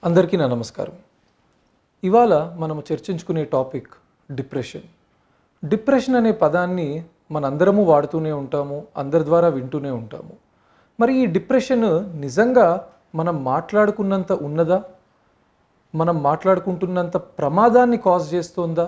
అందరికీ నా నమస్కారం ఇవాళ మనము చర్చించుకునే టాపిక్ డిప్రెషన్ డిప్రెషన్ అనే పదాన్ని మనందరము వాడుతూనే ఉంటాము అందరి ద్వారా వింటూనే ఉంటాము మరి ఈ డిప్రెషన్ నిజంగా మనం మాట్లాడుకున్నంత ఉన్నదా మనం మాట్లాడుకుంటున్నంత ప్రమాదాన్ని కాజ్ చేస్తోందా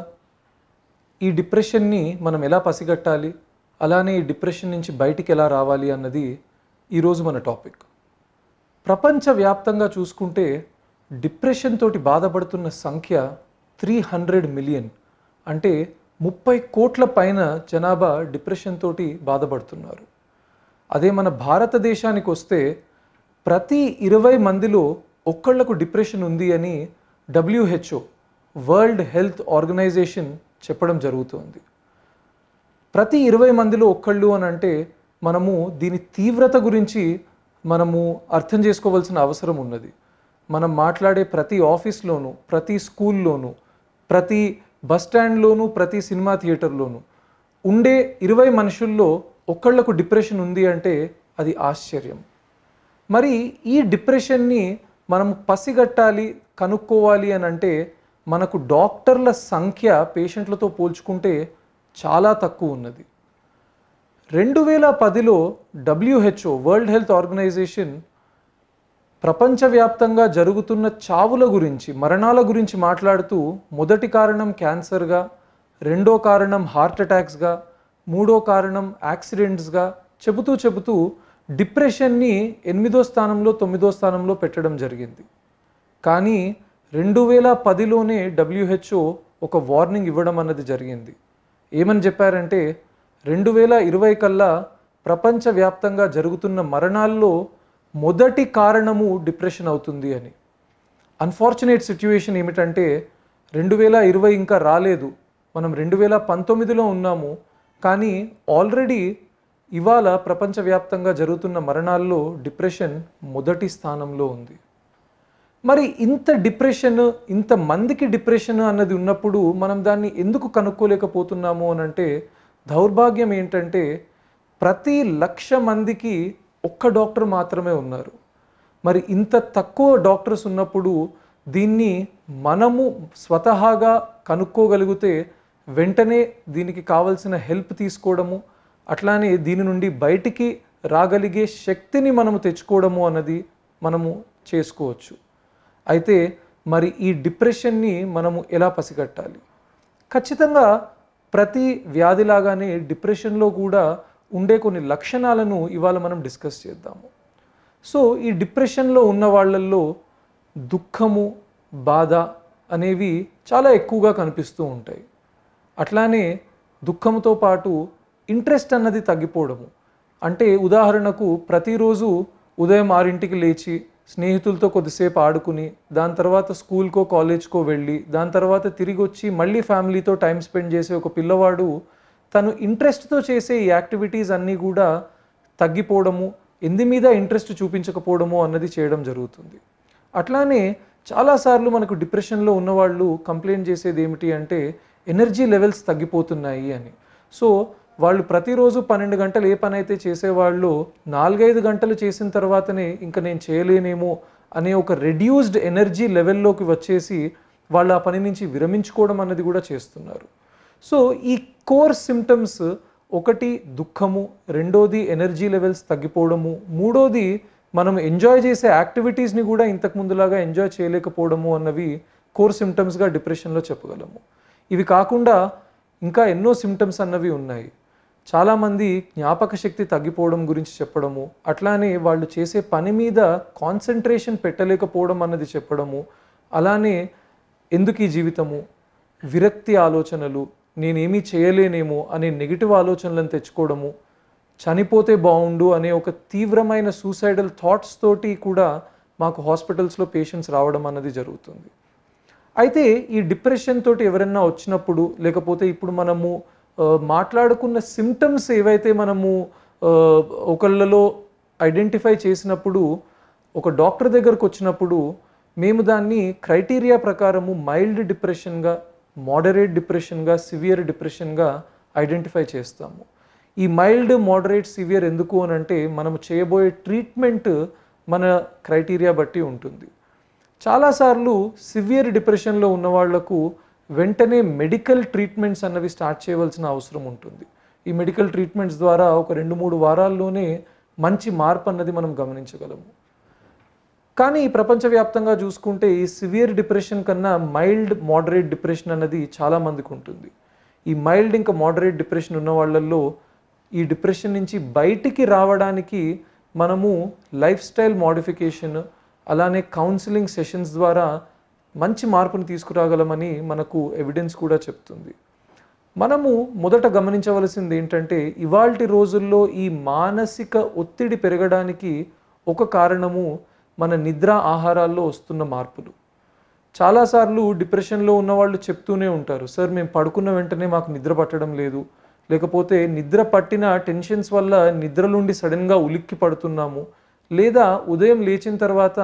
ఈ డిప్రెషన్ని మనం ఎలా పసిగట్టాలి అలానే ఈ డిప్రెషన్ నుంచి బయటికి ఎలా రావాలి అన్నది ఈరోజు మన టాపిక్ ప్రపంచవ్యాప్తంగా చూసుకుంటే డిప్రెషన్ తోటి బాధపడుతున్న సంఖ్య త్రీ హండ్రెడ్ మిలియన్ అంటే ముప్పై కోట్ల పైన జనాభా డిప్రెషన్ తోటి బాధపడుతున్నారు అదే మన భారతదేశానికి వస్తే ప్రతి ఇరవై మందిలో ఒక్కళ్లకు డిప్రెషన్ ఉంది అని డబ్ల్యూహెచ్ఓ వరల్డ్ హెల్త్ ఆర్గనైజేషన్ చెప్పడం జరుగుతోంది ప్రతి ఇరవై మందిలో ఒక్కళ్ళు అని అంటే మనము దీని తీవ్రత గురించి మనము అర్థం చేసుకోవాల్సిన అవసరం ఉన్నది మనం మాట్లాడే ప్రతి ఆఫీస్లోనూ ప్రతి స్కూల్లోనూ ప్రతి బస్ స్టాండ్లోనూ ప్రతి సినిమా థియేటర్లోనూ ఉండే ఇరవై మనుషుల్లో ఒక్కళ్లకు డిప్రెషన్ ఉంది అంటే అది ఆశ్చర్యం మరి ఈ డిప్రెషన్ని మనం పసిగట్టాలి కనుక్కోవాలి అని అంటే మనకు డాక్టర్ల సంఖ్య పేషెంట్లతో పోల్చుకుంటే చాలా తక్కువ ఉన్నది రెండు వేల పదిలో డబ్ల్యూహెచ్ఓ వరల్డ్ హెల్త్ ఆర్గనైజేషన్ ప్రపంచవ్యాప్తంగా జరుగుతున్న చావుల గురించి మరణాల గురించి మాట్లాడుతూ మొదటి కారణం క్యాన్సర్గా రెండో కారణం హార్ట్ అటాక్స్గా మూడో కారణం యాక్సిడెంట్స్గా చెబుతూ చెబుతూ డిప్రెషన్ని ఎనిమిదో స్థానంలో తొమ్మిదో స్థానంలో పెట్టడం జరిగింది కానీ రెండు వేల పదిలోనే డబ్ల్యూహెచ్ఓ ఒక వార్నింగ్ ఇవ్వడం అన్నది జరిగింది ఏమని చెప్పారంటే రెండు వేల ఇరవై కల్లా ప్రపంచవ్యాప్తంగా జరుగుతున్న మరణాల్లో మొదటి కారణము డిప్రెషన్ అవుతుంది అని అన్ఫార్చునేట్ సిచ్యువేషన్ ఏమిటంటే రెండు వేల ఇరవై ఇంకా రాలేదు మనం రెండు వేల పంతొమ్మిదిలో ఉన్నాము కానీ ఆల్రెడీ ఇవాళ ప్రపంచవ్యాప్తంగా జరుగుతున్న మరణాల్లో డిప్రెషన్ మొదటి స్థానంలో ఉంది మరి ఇంత డిప్రెషన్ ఇంత మందికి డిప్రెషన్ అన్నది ఉన్నప్పుడు మనం దాన్ని ఎందుకు కనుక్కోలేకపోతున్నాము అని అంటే దౌర్భాగ్యం ఏంటంటే ప్రతి లక్ష మందికి ఒక్క డాక్టర్ మాత్రమే ఉన్నారు మరి ఇంత తక్కువ డాక్టర్స్ ఉన్నప్పుడు దీన్ని మనము స్వతహాగా కనుక్కోగలిగితే వెంటనే దీనికి కావలసిన హెల్ప్ తీసుకోవడము అట్లానే దీని నుండి బయటికి రాగలిగే శక్తిని మనము తెచ్చుకోవడము అన్నది మనము చేసుకోవచ్చు అయితే మరి ఈ డిప్రెషన్ని మనము ఎలా పసిగట్టాలి ఖచ్చితంగా ప్రతి వ్యాధిలాగానే డిప్రెషన్లో కూడా ఉండే కొన్ని లక్షణాలను ఇవాళ మనం డిస్కస్ చేద్దాము సో ఈ డిప్రెషన్లో ఉన్న వాళ్ళల్లో దుఃఖము బాధ అనేవి చాలా ఎక్కువగా కనిపిస్తూ ఉంటాయి అట్లానే దుఃఖంతో పాటు ఇంట్రెస్ట్ అన్నది తగ్గిపోవడము అంటే ఉదాహరణకు ప్రతిరోజు ఉదయం ఆరింటికి లేచి స్నేహితులతో కొద్దిసేపు ఆడుకుని దాని తర్వాత స్కూల్కో కాలేజ్కో వెళ్ళి దాని తర్వాత తిరిగి వచ్చి మళ్ళీ ఫ్యామిలీతో టైం స్పెండ్ చేసే ఒక పిల్లవాడు తను ఇంట్రెస్ట్తో చేసే ఈ యాక్టివిటీస్ అన్నీ కూడా తగ్గిపోవడము ఎందు మీద ఇంట్రెస్ట్ చూపించకపోవడము అన్నది చేయడం జరుగుతుంది అట్లానే చాలాసార్లు మనకు డిప్రెషన్లో ఉన్నవాళ్ళు కంప్లైంట్ చేసేది ఏమిటి అంటే ఎనర్జీ లెవెల్స్ తగ్గిపోతున్నాయి అని సో వాళ్ళు ప్రతిరోజు పన్నెండు గంటలు ఏ పని అయితే చేసేవాళ్ళు నాలుగైదు గంటలు చేసిన తర్వాతనే ఇంకా నేను చేయలేనేమో అనే ఒక రెడ్యూస్డ్ ఎనర్జీ లెవెల్లోకి వచ్చేసి వాళ్ళు ఆ పని నుంచి విరమించుకోవడం అన్నది కూడా చేస్తున్నారు సో ఈ కోర్ సిమ్టమ్స్ ఒకటి దుఃఖము రెండోది ఎనర్జీ లెవెల్స్ తగ్గిపోవడము మూడోది మనం ఎంజాయ్ చేసే యాక్టివిటీస్ని కూడా ఇంతకు ముందులాగా ఎంజాయ్ చేయలేకపోవడము అన్నవి కోర్ సిమ్టమ్స్గా డిప్రెషన్లో చెప్పగలము ఇవి కాకుండా ఇంకా ఎన్నో సిమ్టమ్స్ అన్నవి ఉన్నాయి చాలామంది జ్ఞాపక శక్తి తగ్గిపోవడం గురించి చెప్పడము అట్లానే వాళ్ళు చేసే పని మీద కాన్సన్ట్రేషన్ పెట్టలేకపోవడం అన్నది చెప్పడము అలానే ఎందుకు ఈ జీవితము విరక్తి ఆలోచనలు నేనేమీ చేయలేనేమో అనే నెగిటివ్ ఆలోచనలను తెచ్చుకోవడము చనిపోతే బాగుండు అనే ఒక తీవ్రమైన సూసైడల్ థాట్స్ తోటి కూడా మాకు హాస్పిటల్స్లో పేషెంట్స్ రావడం అన్నది జరుగుతుంది అయితే ఈ డిప్రెషన్ తోటి ఎవరైనా వచ్చినప్పుడు లేకపోతే ఇప్పుడు మనము ఆ, మాట్లాడుకున్న సిమ్టమ్స్ ఏవైతే మనము ఆ, ఒకళ్ళలో ఐడెంటిఫై చేసినప్పుడు ఒక డాక్టర్ దగ్గరకు వచ్చినప్పుడు మేము దాన్ని క్రైటీరియా ప్రకారము మైల్డ్ డిప్రెషన్గా మోడరేట్ డిప్రెషన్గా సివియర్ డిప్రెషన్గా ఐడెంటిఫై చేస్తాము ఈ మైల్డ్ మోడరేట్ సివియర్ ఎందుకు అని అంటే మనము చేయబోయే ట్రీట్మెంట్ మన క్రైటీరియా బట్టి ఉంటుంది చాలాసార్లు సివియర్ డిప్రెషన్లో ఉన్న వాళ్లకు వెంటనే మెడికల్ ట్రీట్మెంట్స్ అన్నవి స్టార్ట్ చేయవలసిన అవసరం ఉంటుంది ఈ మెడికల్ ట్రీట్మెంట్స్ ద్వారా ఒక రెండు మూడు వారాల్లోనే మంచి మార్పు అన్నది మనం గమనించగలము కానీ ప్రపంచవ్యాప్తంగా చూసుకుంటే ఈ సివియర్ డిప్రెషన్ కన్నా మైల్డ్ మోడరేట్ డిప్రెషన్ అన్నది చాలా మందికి ఉంటుంది ఈ మైల్డ్ ఇంకా మోడరేట్ డిప్రెషన్ ఉన్న వాళ్ళల్లో ఈ డిప్రెషన్ నుంచి బయటికి రావడానికి మనము లైఫ్ స్టైల్ మోడిఫికేషన్ అలానే కౌన్సిలింగ్ సెషన్స్ ద్వారా మంచి మార్పును తీసుకురాగలమని మనకు ఎవిడెన్స్ కూడా చెప్తుంది మనము మొదట గమనించవలసింది ఏంటంటే ఇవాల్టి రోజుల్లో ఈ మానసిక ఒత్తిడి పెరగడానికి ఒక కారణము మన నిద్ర ఆహారాల్లో వస్తున్న మార్పులు చాలాసార్లు డిప్రెషన్లో ఉన్న వాళ్ళు చెప్తూనే ఉంటారు సార్ మేము పడుకున్న వెంటనే మాకు నిద్ర పట్టడం లేదు లేకపోతే నిద్ర పట్టిన టెన్షన్స్ వల్ల నిద్రలుండి సడన్గా ఉలిక్కి పడుతున్నాము లేదా ఉదయం లేచిన తర్వాత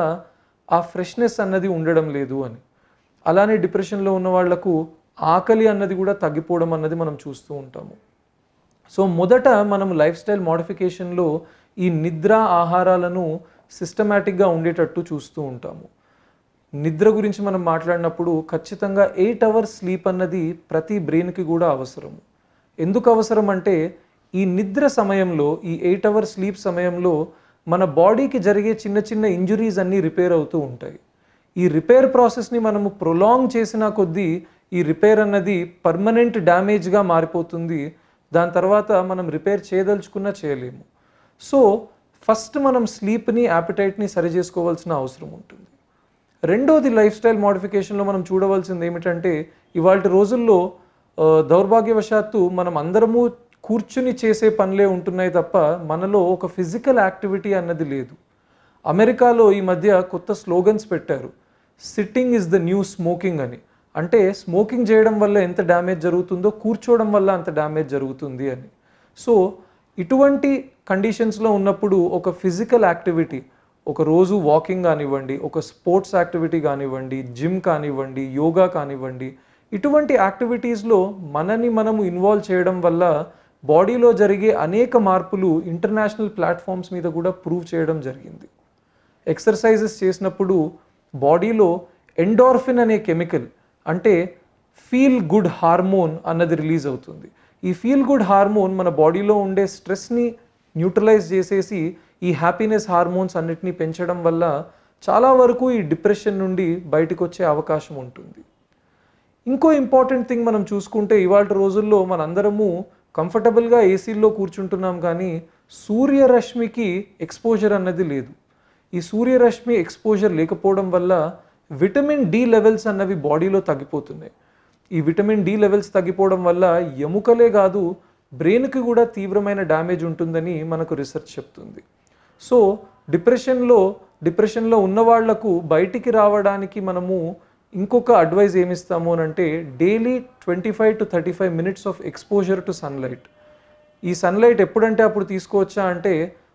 ఆ ఫ్రెష్నెస్ అన్నది ఉండడం లేదు అని అలానే డిప్రెషన్లో ఉన్న వాళ్లకు ఆకలి అన్నది కూడా తగ్గిపోవడం అన్నది మనం చూస్తూ ఉంటాము సో మొదట మనం లైఫ్ స్టైల్ మోడిఫికేషన్లో ఈ నిద్ర ఆహారాలను సిస్టమేటిక్గా ఉండేటట్టు చూస్తూ ఉంటాము నిద్ర గురించి మనం మాట్లాడినప్పుడు ఖచ్చితంగా ఎయిట్ అవర్స్ స్లీప్ అన్నది ప్రతి బ్రెయిన్కి కూడా అవసరము ఎందుకు అవసరం అంటే ఈ నిద్ర సమయంలో ఈ ఎయిట్ అవర్స్ స్లీప్ సమయంలో మన బాడీకి జరిగే చిన్న చిన్న ఇంజురీస్ అన్నీ రిపేర్ అవుతూ ఉంటాయి ఈ రిపేర్ ప్రాసెస్ని మనము ప్రొలాంగ్ చేసిన కొద్దీ ఈ రిపేర్ అన్నది పర్మనెంట్ డ్యామేజ్గా మారిపోతుంది దాని తర్వాత మనం రిపేర్ చేయదలుచుకున్నా చేయలేము సో ఫస్ట్ మనం స్లీప్ని యాపిటైట్ని సరి చేసుకోవాల్సిన అవసరం ఉంటుంది రెండోది లైఫ్ స్టైల్ మోడిఫికేషన్లో మనం చూడవలసింది ఏమిటంటే ఇవాళ రోజుల్లో ఆ, దౌర్భాగ్యవశాత్తు మనం అందరము కూర్చుని చేసే పనులే ఉంటున్నాయి తప్ప మనలో ఒక ఫిజికల్ యాక్టివిటీ అన్నది లేదు అమెరికాలో ఈ మధ్య కొత్త స్లోగన్స్ పెట్టారు sitting is the new smoking అని అంటే స్మోకింగ్ చేయడం వల్ల ఎంత డ్యామేజ్ జరుగుతుందో కూర్చోవడం వల్ల అంత డ్యామేజ్ జరుగుతుంది అని సో ఇటువంటి కండిషన్స్లో ఉన్నప్పుడు ఒక ఫిజికల్ యాక్టివిటీ ఒక రోజు వాకింగ్ కానివ్వండి ఒక స్పోర్ట్స్ యాక్టివిటీ కానివ్వండి జిమ్ కానివ్వండి యోగా కానివ్వండి ఇటువంటి యాక్టివిటీస్లో మనని మనము ఇన్వాల్వ్ చేయడం వల్ల బాడీలో జరిగే అనేక మార్పులు ఇంటర్నేషనల్ ప్లాట్ఫామ్స్ మీద కూడా ప్రూవ్ చేయడం జరిగింది ఎక్సర్సైజెస్ చేసినప్పుడు బాడీలో ఎండోర్ఫిన్ అనే కెమికల్ అంటే ఫీల్ గుడ్ హార్మోన్ అన్నది రిలీజ్ అవుతుంది ఈ ఫీల్ గుడ్ హార్మోన్ మన బాడీలో ఉండే స్ట్రెస్ని న్యూట్రలైజ్ చేసేసి ఈ హ్యాపీనెస్ హార్మోన్స్ అన్నిటినీ పెంచడం వల్ల చాలా వరకు ఈ డిప్రెషన్ నుండి బయటకు వచ్చే అవకాశం ఉంటుంది ఇంకో ఇంపార్టెంట్ థింగ్ మనం చూసుకుంటే ఇవాళ రోజుల్లో మనందరము కంఫర్టబుల్గా ఏసీల్లో కూర్చుంటున్నాం కానీ సూర్యరశ్మికి ఎక్స్పోజర్ అన్నది లేదు ఈ సూర్యరశ్మి ఎక్స్పోజర్ లేకపోవడం వల్ల విటమిన్ డి లెవెల్స్ అన్నవి బాడీలో తగ్గిపోతున్నాయి ఈ విటమిన్ డి లెవెల్స్ తగ్గిపోవడం వల్ల ఎముకలే కాదు బ్రెయిన్కి కూడా తీవ్రమైన డ్యామేజ్ ఉంటుందని మనకు రీసెర్చ్ చెప్తుంది సో డిప్రెషన్లో డిప్రెషన్లో ఉన్న వాళ్లకు బయటికి రావడానికి మనము ఇంకొక అడ్వైజ్ ఏమిస్తాము అని అంటే daily twenty five to thirty five minutes of exposure to sunlight ఈ సన్లైట్ ఎప్పుడంటే అప్పుడు తీసుకోవచ్చా అంటే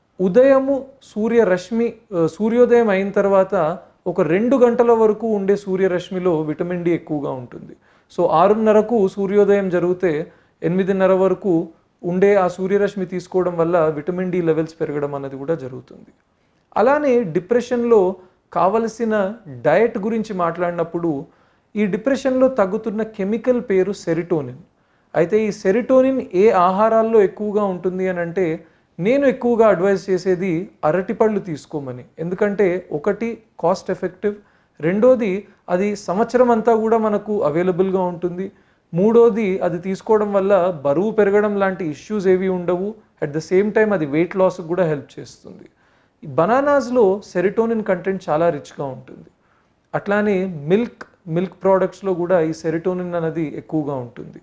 ఉదయము సూర్యరశ్మి ఆ, సూర్యోదయం అయిన తర్వాత ఒక రెండు గంటల వరకు ఉండే సూర్యరశ్మిలో విటమిన్ డి ఎక్కువగా ఉంటుంది సో ఆరున్నరకు సూర్యోదయం జరిగితే ఎనిమిదిన్నర వరకు ఉండే ఆ సూర్యరశ్మి తీసుకోవడం వల్ల విటమిన్ డి లెవెల్స్ పెరగడం అనేది కూడా జరుగుతుంది అలానే డిప్రెషన్లో కావలసిన డయట్ గురించి మాట్లాడినప్పుడు ఈ డిప్రెషన్లో తగ్గుతున్న కెమికల్ పేరు సెరిటోనిన్ అయితే ఈ సెరిటోనిన్ ఏ ఆహారాల్లో ఎక్కువగా ఉంటుంది అని అంటే నేను ఎక్కువగా అడ్వైస్ చేసేది అరటిపళ్ళు తీసుకోమని ఎందుకంటే ఒకటి కాస్ట్ ఎఫెక్టివ్ రెండోది అది సంవత్సరం అంతా కూడా మనకు అవైలబుల్గా ఉంటుంది మూడోది అది తీసుకోవడం వల్ల బరువు పెరగడం లాంటి ఇష్యూస్ ఏవి ఉండవు అట్ ద సేమ్ టైం అది వెయిట్ లాస్ కూడా హెల్ప్ చేస్తుంది ఈ బనానాస్లో సెరిటోనిన్ కంటెంట్ చాలా రిచ్గా ఉంటుంది అట్లానే మిల్క్ మిల్క్ ప్రోడక్ట్స్లో కూడా ఈ సెరిటోనిన్ అనేది ఎక్కువగా ఉంటుంది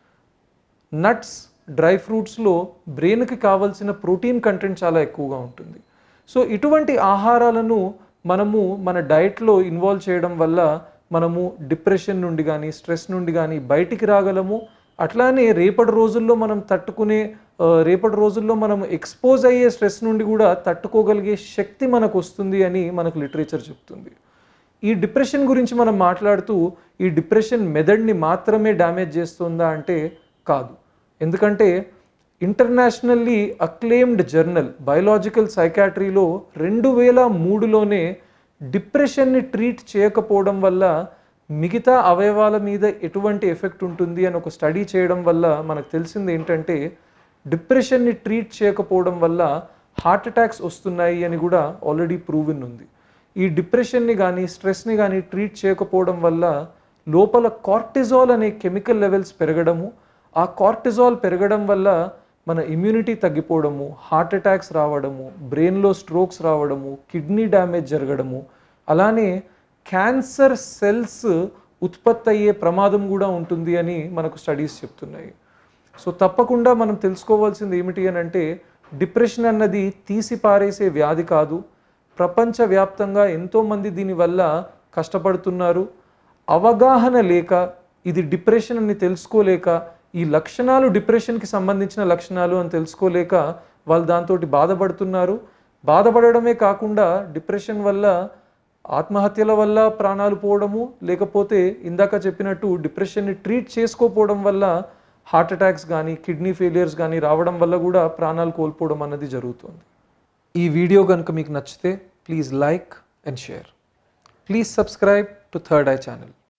నట్స్ డ్రై ఫ్రూట్స్లో బ్రెయిన్కి కావాల్సిన ప్రోటీన్ కంటెంట్ చాలా ఎక్కువగా ఉంటుంది సో ఇటువంటి ఆహారాలను మనము మన డైట్లో ఇన్వాల్వ్ చేయడం వల్ల మనము డిప్రెషన్ నుండి కానీ స్ట్రెస్ నుండి కానీ బయటికి రాగలము అట్లానే రేపటి రోజుల్లో మనం తట్టుకునే ఆ, రేపటి రోజుల్లో మనం ఎక్స్పోజ్ అయ్యే స్ట్రెస్ నుండి కూడా తట్టుకోగలిగే శక్తి మనకు వస్తుంది అని మనకు లిటరేచర్ చెప్తుంది ఈ డిప్రెషన్ గురించి మనం మాట్లాడుతూ ఈ డిప్రెషన్ మెదడ్ని మాత్రమే డ్యామేజ్ చేస్తుందా అంటే కాదు ఎందుకంటే ఇంటర్నేషనల్లీ అక్లెయిమ్డ్ జర్నల్ బయోలాజికల్ సైకాట్రీలో రెండు వేల మూడులోనే డిప్రెషన్ని ట్రీట్ చేయకపోవడం వల్ల మిగతా అవయవాల మీద ఎటువంటి ఎఫెక్ట్ ఉంటుంది అని ఒక స్టడీ చేయడం వల్ల మనకు తెలిసింది ఏంటంటే డిప్రెషన్ని ట్రీట్ చేయకపోవడం వల్ల హార్ట్ అటాక్స్ వస్తున్నాయి అని కూడా ఆల్రెడీ ప్రూవెన్ ఉంది ఈ డిప్రెషన్ని కానీ స్ట్రెస్ని కానీ ట్రీట్ చేయకపోవడం వల్ల లోపల కార్టిజాల్ అనే కెమికల్ లెవెల్స్ పెరగడము ఆ కార్టిజాల్ పెరగడం వల్ల మన ఇమ్యూనిటీ తగ్గిపోవడము హార్ట్ అటాక్స్ రావడము బ్రెయిన్లో స్ట్రోక్స్ రావడము కిడ్నీ డ్యామేజ్ జరగడము అలానే క్యాన్సర్ సెల్స్ ఉత్పత్తి అయ్యే ప్రమాదం కూడా ఉంటుంది అని మనకు స్టడీస్ చెప్తున్నాయి సో తప్పకుండా మనం తెలుసుకోవాల్సింది ఏమిటి అని అంటే డిప్రెషన్ అన్నది తీసి పారేసే వ్యాధి కాదు ప్రపంచవ్యాప్తంగా ఎంతోమంది దీనివల్ల కష్టపడుతున్నారు అవగాహన లేక ఇది డిప్రెషన్ అని తెలుసుకోలేక ఈ లక్షణాలు డిప్రెషన్కి సంబంధించిన లక్షణాలు అని తెలుసుకోలేక వాళ్ళు దాంతో బాధపడుతున్నారు బాధపడడమే కాకుండా డిప్రెషన్ వల్ల ఆత్మహత్యల వల్ల ప్రాణాలు పోవడము లేకపోతే ఇందాక చెప్పినట్టు డిప్రెషన్ని ట్రీట్ చేసుకోకపోవడం వల్ల హార్ట్ అటాక్స్ కానీ కిడ్నీ ఫెయిలియర్స్ కానీ రావడం వల్ల కూడా ప్రాణాలు కోల్పోవడం అన్నది జరుగుతుంది ఈ వీడియో కనుక మీకు నచ్చితే please like and share please subscribe to Third Eye channel